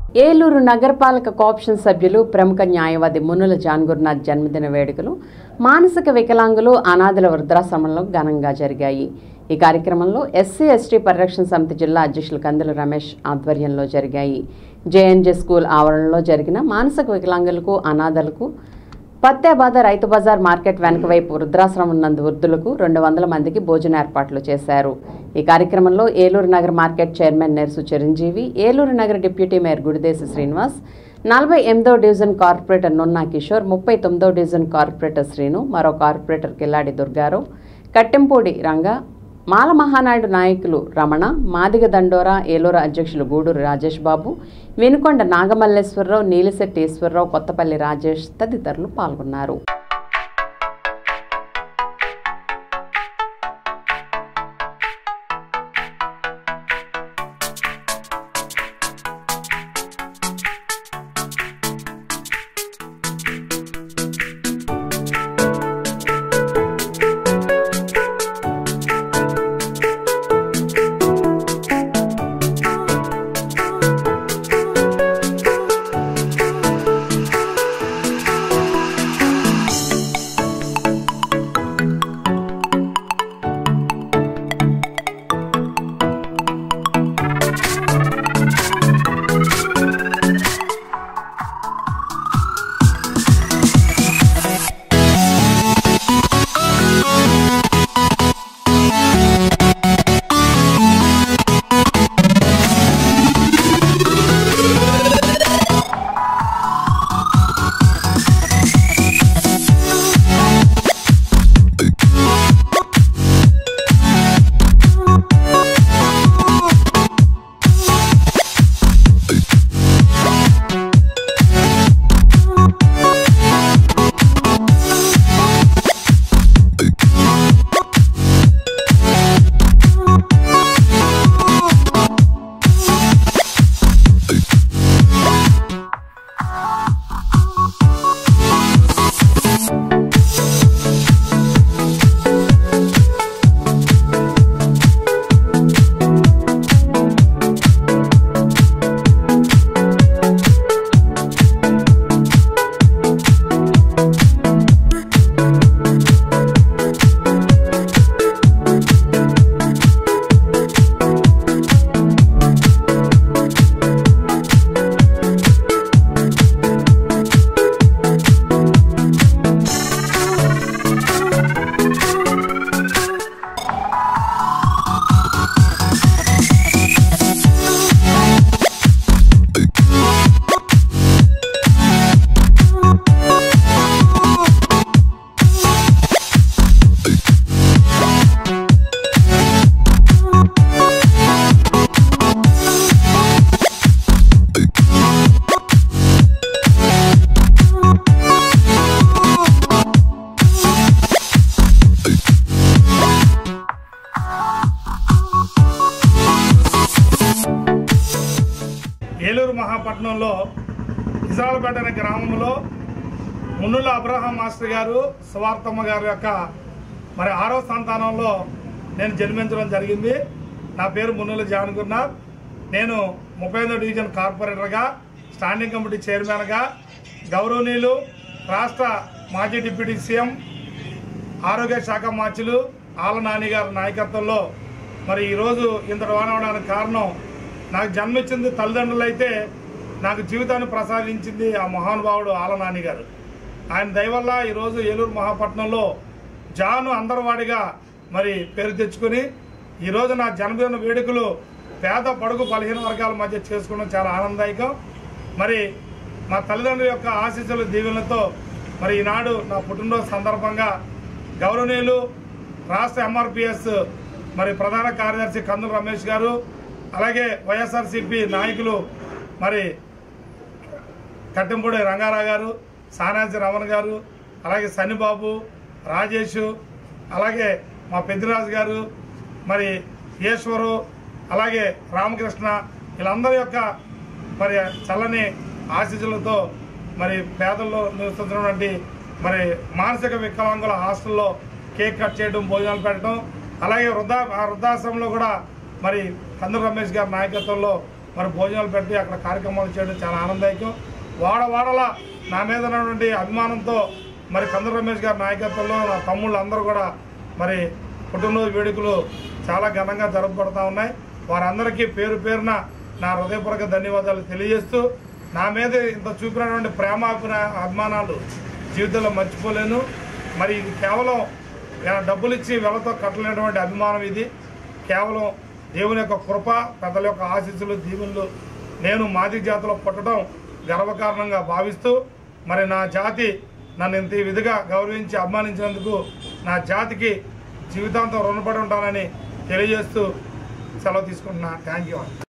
ఏలూరు నగరపాలక కోఆప్షన్ సభ్యులు ప్రముఖ న్యాయవాది మునుల జాన్ గురునాథ్ జన్మదిన వేడుకలు మానసిక వికలాంగులు అనాథల వృద్ధాశ్రమంలో ఘనంగా జరిగాయి ఈ కార్యక్రమంలో ఎస్సీ ఎస్టీ పరిరక్షణ సమితి జిల్లా అధ్యక్షులు కందుల రమేష్ ఆధ్వర్యంలో జరిగాయి జేఎన్జే స్కూల్ ఆవరణలో జరిగిన మానసిక వికలాంగులకు అనాథలకు పత్యాబాద రైతు బజార్ మార్కెట్ వెనక వైపు వృద్ధాశ్రమం నందు వృద్ధులకు రెండు వందల మందికి భోజన ఏర్పాట్లు చేశారు ఈ కార్యక్రమంలో ఏలూరు నగర మార్కెట్ చైర్మన్ నెర్సు చిరంజీవి ఏలూరు నగర డిప్యూటీ మేయర్ గుడిదేశి శ్రీనివాస్ నలభై ఎనిమిదో డివిజన్ కార్పొరేటర్ నున్నా కిషోర్ ముప్పై తొమ్మిదో డివిజన్ కార్పొరేటర్ శ్రీను మరో కార్పొరేటర్ కిల్లాడి దుర్గారావు కట్టెంపూడి రంగ మాల మహానాయుడు నాయకులు రమణ మాదిగ దండోరా ఏలూరు అధ్యక్షులు గూడూరు రాజేష్ బాబు వినుకొండ నాగమల్లేశ్వరరావు నీలిశెట్టి ఈశ్వరరావు కొత్తపల్లి రాజేష్ తదితరులు పాల్గొన్నారు ఏలూరు మహాపట్నంలో ఇజరాలపేట అనే గ్రామంలో మున్నుల అబ్రహాం మాస్టర్ గారు సువార్తమ్మ గారి యొక్క మరి ఆరో సంతానంలో నేను జన్మించడం జరిగింది నా పేరు మున్నుల జాన్ గురునాథ్ నేను ముప్పై ఎనిమిదో డివిజన్ కార్పొరేటర్గా స్టాండింగ్ కమిటీ చైర్మన్గా గౌరవనీయులు రాష్ట్ర మాజీ డిప్యూటీ సీఎం ఆరోగ్య శాఖ మార్చులు ఆల నాని గారి నాయకత్వంలో మరి ఈరోజు ఇంతటి వానవడానికి కారణం నాకు జన్మించింది తల్లిదండ్రులు అయితే నాకు జీవితాన్ని ప్రసాదించింది ఆ మహానుభావుడు ఆల నాని గారు ఆయన దయవల్ల ఈరోజు ఏలూరు మహాపట్నంలో జాను అందరవాడిగా మరి పేరు తెచ్చుకుని ఈరోజు నా జన్మదిన వేడుకలు పేద పడుగు బలహీన వర్గాల మధ్య చేసుకోవడం చాలా ఆనందదాయకం మరి మా తల్లిదండ్రుల యొక్క ఆశీస్సుల దీవెనలతో మరి ఈనాడు నా పుట్టినరోజు సందర్భంగా గౌరవనీయులు రాష్ట్ర ఎంఆర్పిఎస్ మరి ప్రధాన కార్యదర్శి కందుల రమేష్ గారు అలాగే వైఎస్ఆర్సిపి నాయకులు మరి కట్టెంపూడి రంగారావు గారు సానాజి రమణ గారు అలాగే సన్నిబాబు రాజేష్ అలాగే మా పెద్దిరాజు గారు మరి ఈశ్వరు అలాగే రామకృష్ణ వీళ్ళందరి యొక్క మరి చల్లని ఆశీస్సులతో మరి పేదల్లో నివసిస్తున్నటువంటి మరి మానసిక వికలాంగుల హాస్టల్లో కేక్ కట్ చేయడం భోజనాలు పెట్టడం అలాగే వృద్ధా ఆ వృద్ధాశ్రమంలో కూడా మరి కందుల రమేష్ గారి నాయకత్వంలో మరి భోజనాలు పెట్టి అక్కడ కార్యక్రమాలు చేయడం చాలా ఆనందదాయకం వాడ వాడలా నా మీద ఉన్నటువంటి అభిమానంతో మరి కంద రమేష్ గారి నాయకత్వంలో నా తమ్ముళ్ళు అందరూ కూడా మరి పుట్టినరోజు వేడుకలు చాలా ఘనంగా జరపబడతా ఉన్నాయి వారందరికీ పేరు పేరున నా హృదయపూర్వక ధన్యవాదాలు తెలియజేస్తూ నా మీద ఇంత చూపినటువంటి ప్రేమ అభిన- అభిమానాలు జీవితంలో మర్చిపోలేను మరి ఇది కేవలం ఇలా డబ్బులు ఇచ్చి వెలతో కట్టలేనటువంటి అభిమానం ఇది కేవలం దేవుని యొక్క కృప పెద్దల యొక్క ఆశీస్సులు దీవెనలు నేను మాది జాతిలో పుట్టడం గర్వకారణంగా భావిస్తూ మరి నా జాతి నన్ను ఇంత ఈ విధిగా గౌరవించి అభిమానించినందుకు నా జాతికి జీవితాంతం రుణపడి ఉంటానని తెలియజేస్తూ సెలవు తీసుకుంటున్నా థ్యాంక్ యూ